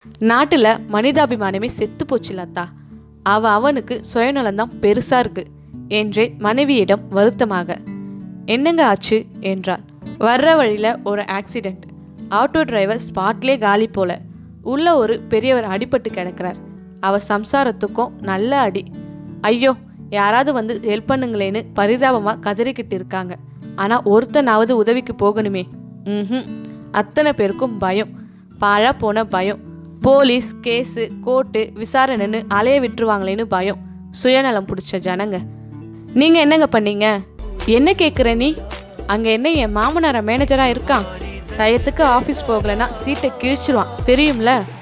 நாட்டில் மனிதாபிமானமே செத்து போச்சுல அத்தா அவ அவனுக்கு சுயநலம்தான் பெருசா இருக்கு என்றேன் மனைவியிடம் வருத்தமாக என்னங்க ஆச்சு என்றாள் வர்ற வழியில ஒரு ஆக்சிடெண்ட் ஆட்டோ டிரைவர் ஸ்பாட்லே காலி போல உள்ள ஒரு பெரியவர் அடிபட்டு கிடக்கிறார் அவ சம்சாரத்துக்கும் நல்ல அடி ஐயோ யாராவது வந்து ஹெல்ப் பண்ணுங்களேன்னு பரிதாபமாக கதறிக்கிட்டு இருக்காங்க ஆனால் ஒருத்தனாவது உதவிக்கு போகணுமே ம் அத்தனை பேருக்கும் பயம் பாழா போன பயம் போலீஸ் கேஸு கோர்ட்டு விசாரணைன்னு அலைய விட்டுருவாங்களேன்னு பயம் சுயநலம் பிடிச்ச ஜனங்க நீங்கள் என்னங்க பண்ணீங்க என்ன கேட்குற நீ அங்கே என்ன என் மாமனார மேனேஜராக இருக்கான் டயத்துக்கு ஆஃபீஸ் போகலைன்னா சீட்டை கிழிச்சிருவான் தெரியும்ல